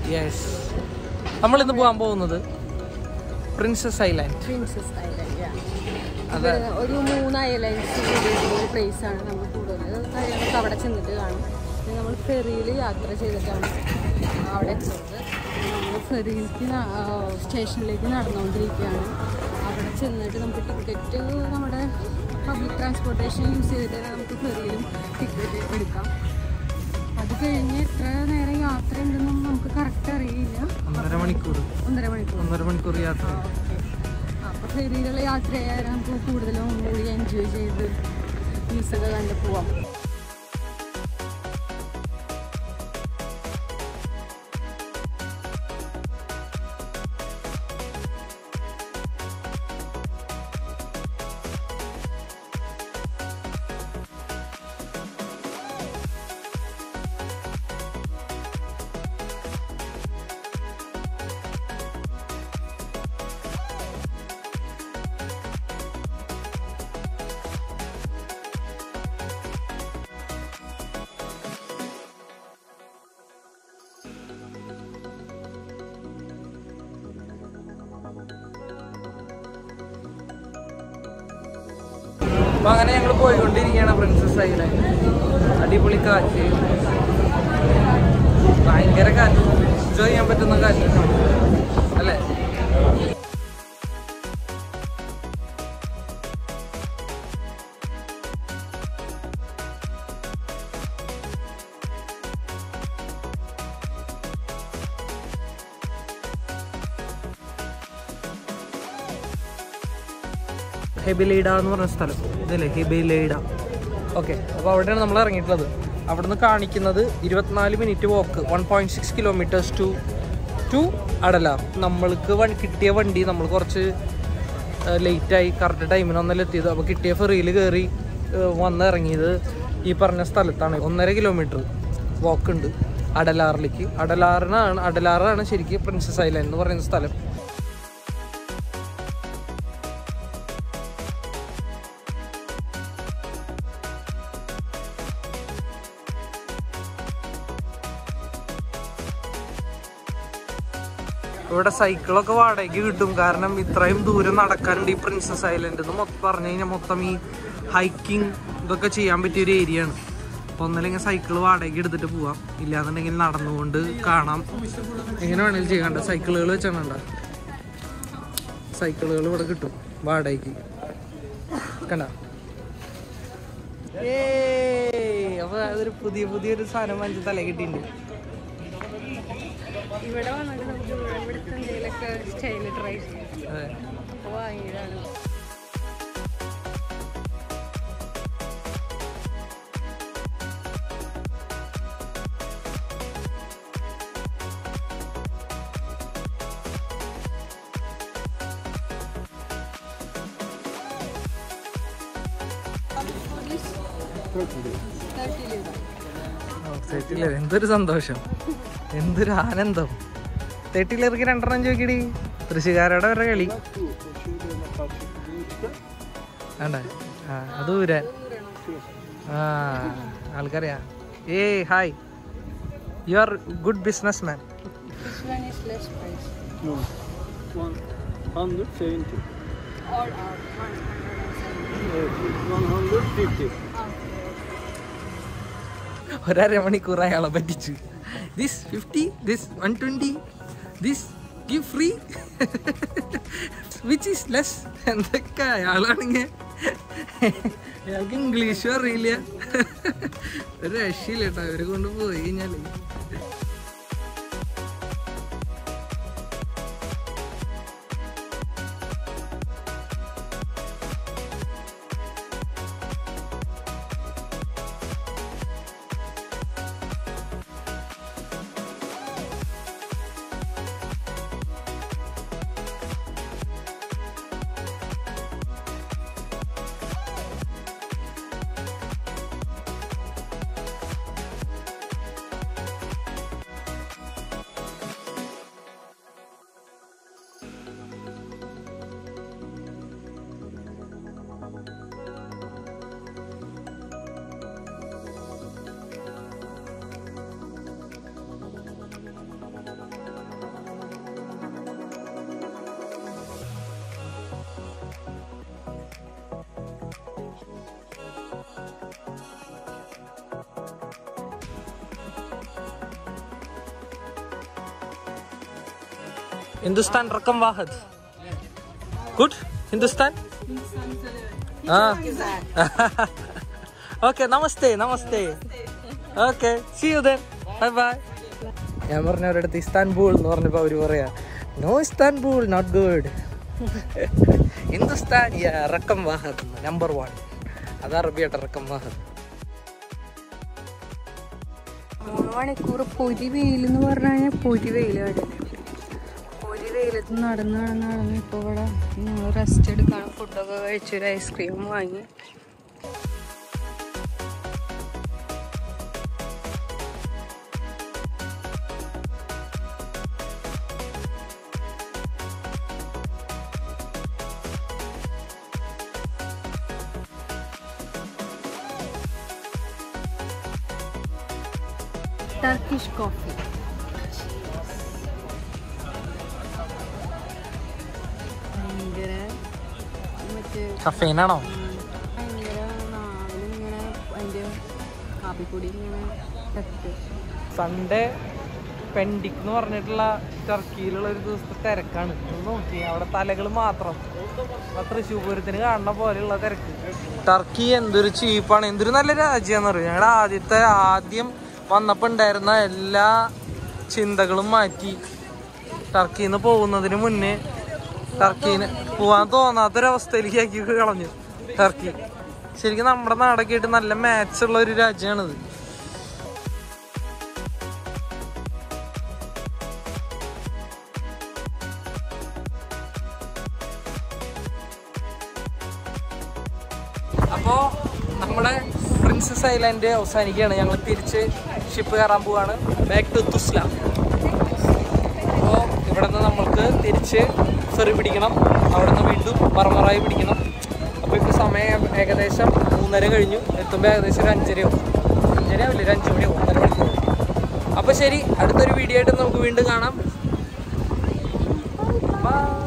Yes നമ്മൾ ഇന്ന് പോകാൻ പോകുന്നത് പ്രിൻസസ് ഐലാൻഡ് പ്രിൻസസ് ഐലൻഡ് അതെ. ഒരു മൂന്ന് ഐലൻഡ്സ് കൂടിയിട്ടുള്ള ഒരു പ്ലേസ് ആണ് നമ്മൾ കൂടുതൽ കാര്യങ്ങളൊക്കെ അവിടെ ചെന്നിട്ട് കാണും പിന്നെ നമ്മൾ ഫെറിയിൽ യാത്ര ചെയ്തിട്ടാണ് അവിടെ എത്തുന്നത് നമ്മൾ ഫെറിയിലേക്ക് സ്റ്റേഷനിലേക്ക് നടന്നുകൊണ്ടിരിക്കുകയാണ് അവിടെ ചെന്നിട്ട് നമുക്ക് ടിക്കറ്റ് നമ്മുടെ പബ്ലിക് ട്രാൻസ്പോർട്ടേഷൻ യൂസ് ചെയ്തിട്ട് തന്നെ നമുക്ക് ഫെറിയിലും ടിക്കറ്റ് എടുക്കാം അത് കഴിഞ്ഞ് എത്ര നേരം യാത്ര ഉണ്ടെന്നും നമുക്ക് കറക്റ്റ് അറിയില്ല ഒന്നര മണിക്കൂർ ഒന്നര മണിക്കൂർ ഒന്നര മണിക്കൂർ യാത്ര അപ്പോൾ ഫെറിയിലുള്ള യാത്ര ചെയ്യാൻ നമുക്ക് കൂടുതലും കൂടി എൻജോയ് ചെയ്ത് വ്യൂസൊക്കെ കണ്ട് പോവാം അപ്പൊ അങ്ങനെ ഞങ്ങൾ പോയിക്കൊണ്ടിരിക്കുകയാണ് പ്രിൻസസ് ഐലാൻഡ് അടിപൊളി കാറ്റ് ഭയങ്കര കാറ്റ് എൻജോയ് ചെയ്യാൻ പറ്റുന്ന കാറ്റ് അല്ലേ ഹെബിലൈഡ എന്ന് പറഞ്ഞ സ്ഥലം ഇതല്ലേ ഹെബിലൈഡ ഓക്കെ അപ്പോൾ അവിടെയാണ് നമ്മൾ ഇറങ്ങിയിട്ടുള്ളത് അവിടെ നിന്ന് കാണിക്കുന്നത് ഇരുപത്തിനാല് minute walk one point six kilometres to to അടലാർ നമ്മൾക്ക് വൺ കിട്ടിയ വണ്ടി നമ്മൾ കുറച്ച് ലേറ്റായി കറക്റ്റ് ടൈമിന് ഒന്നല്ല എത്തിയത് അപ്പോൾ കിട്ടിയ ഫെറിയിൽ കയറി വന്ന് ഇറങ്ങിയത് ഈ പറഞ്ഞ സ്ഥലത്താണ് ഒന്നര കിലോമീറ്റർ വാക്ക് ഉണ്ട് അടലാറിലേക്ക് അടലാറിനാണ് അടലാറാണ് ശരിക്കും പ്രിൻസസ് ഐലാൻഡ് എന്ന് പറയുന്ന സ്ഥലം ഇവിടെ സൈക്കിളൊക്കെ വാടകയ്ക്ക് കിട്ടും കാരണം ഇത്രയും ദൂരം നടക്കാനുണ്ട് ഈ പ്രിൻസസ് ഐലൻഡ് എന്ന് മൊത്തം പറഞ്ഞു കഴിഞ്ഞാൽ മൊത്തം ഈ ഹൈക്കിംഗ് ഇതൊക്കെ ചെയ്യാൻ പറ്റിയ ഒരു ഏരിയ ആണ് അപ്പോൾ ഒന്നല്ലെങ്കിൽ സൈക്കിൾ വാടകയ്ക്ക് എടുത്തിട്ട് പോവാം ഇല്ലാന്നുണ്ടെങ്കിൽ നടന്നുകൊണ്ട് കാണാം എങ്ങനെ വേണമെങ്കിലും ചെയ്യണ്ട സൈക്കിളുകൾ വെച്ചാണ്ട സൈക്കിളുകൾ ഇവിടെ കിട്ടും വാടകയ്ക്ക് കണ്ട അപ്പൊ അതൊരു പുതിയ പുതിയൊരു സാധനം വാങ്ങിച്ച് തല കിട്ടിയിട്ടുണ്ട് ഇവിടെ വന്നിട്ട് നമുക്ക് ഇവിടുത്തെ എന്തെങ്കിലുമൊക്കെ സ്റ്റൈൽ ട്രൈ ചെയ്യാം അതെ അപ്പോൾ വാങ്ങിയതാണ് തേർട്ടി ലീവ തേട്ടിലെ എന്തൊരു സന്തോഷം എന്തൊരു ആനന്ദം തേട്ടിലേക്ക് രണ്ടെണ്ണം ചോദിക്കടി തൃശ്ശുകാരുടെ വരെ കളി വേണ്ട ആ അത് ഊരാൻ ആ ആൾക്കറിയാ ഏ hi you are good business man Which one is less price? No, one hundred seventy. All are 170. One hundred fifty. ഒരര മണിക്കൂർ അയാളെ പറ്റിച്ചു this fifty this one twenty this give free which is less എന്തൊക്കെ അയാളാണെങ്കിൽ അയാൾക്ക് ഇംഗ്ലീഷും അറിയില്ല ഒരു രക്ഷയില്ല കേട്ടോ അവരെ കൊണ്ട് പോയി കഴിഞ്ഞാൽ हिंदुस्तान रकम वाहद गुड हिंदुस्तान हाँ ഓക്കെ നമസ്തേ നമസ്തേ okay see you then bye bye ഞാൻ പറഞ്ഞ അവരുടെ അടുത്ത് ഇസ്താൻബൂൾ എന്ന് പറഞ്ഞപ്പോൾ അവർ പറയാ no Istanbul not good Hindustan റക്കം വാഹദ് നമ്പർ വൺ അത് അറബിയായിട്ട് റക്കം വാഹദ് മൂന്ന് മണിക്കൂർ പൊരി വെയിൽ എന്ന് പറഞ്ഞു കഴിഞ്ഞാൽ പൊരി വെയിലാണ് പൊരി വെയിലത്ത് നടന്ന് നടന്ന് നടന്ന് ഇപ്പോൾ ഇവിടെ ഞങ്ങൾ റെസ്റ്റ് എടുക്കാണ് ഫുഡൊക്കെ കഴിച്ച് ഒരു ഐസ്ക്രീം വാങ്ങി ടർക്കിഷ് കോഫി ഭയങ്കര മറ്റേ കഫീനാണോ ഭയങ്കര നാവിലിങ്ങനെ അതിൻ്റെ കാപ്പിപ്പൊടി ഇങ്ങനെ തട്ട് സൺഡേ പെൻഡിക് എന്ന് പറഞ്ഞിട്ടുള്ള ടർക്കിയിലുള്ള ഒരു ദിവസത്തെ തിരക്കാണ് ഒന്ന് നോക്കി അവിടെ തലകൾ മാത്രം ആ തൃശ്ശൂർ പൂരത്തിന് കാണുന്ന പോലെയുള്ള തിരക്ക് ടർക്കി എന്തൊരു ചീപ്പാണ് എന്തൊരു നല്ല രാജ്യമാണെന്ന് അറിയാം ഞങ്ങളുടെ ആദ്യത്തെ ആദ്യം വന്നപ്പോൾ ഉണ്ടായിരുന്ന എല്ലാ ചിന്തകളും മാറ്റി ടർക്കിയിൽ നിന്ന് പോകുന്നതിന് മുന്നേ ടർക്കിന് പോവാൻ തോന്നാത്തൊരവസ്ഥയിലേക്ക് ആക്കി കളഞ്ഞു ടർക്കി ശരിക്കും നമ്മുടെ നാടൊക്കെ ആയിട്ട് നല്ല മാച്ച് ഉള്ള ഒരു രാജ്യമാണിത് അപ്പോൾ നമ്മുടെ പ്രിൻസസ് ഐലാൻഡ് അവസാനിക്കുകയാണ് ഞങ്ങൾ തിരിച്ച് ഷിപ്പ് കയറാൻ പോവാണ് ബാക്ക് ടു തുസ്ല അപ്പോൾ ഇവിടെ നിന്ന് നമ്മൾക്ക് തിരിച്ച് ഫെറി പിടിക്കണം അവിടെ നിന്ന് വീണ്ടും മറമറായി പിടിക്കണം അപ്പോൾ ഇപ്പോൾ സമയം ഏകദേശം മൂന്നര കഴിഞ്ഞു എത്തുമ്പോൾ ഏകദേശം ഒരു അഞ്ചരയാവും അഞ്ചര ആവില്ല ഒരു അഞ്ച് മണിയാവും ഒന്നര മണിക്കൂർ അപ്പോൾ ശരി അടുത്തൊരു വീഡിയോ ആയിട്ട് നമുക്ക് വീണ്ടും കാണാം ബൈ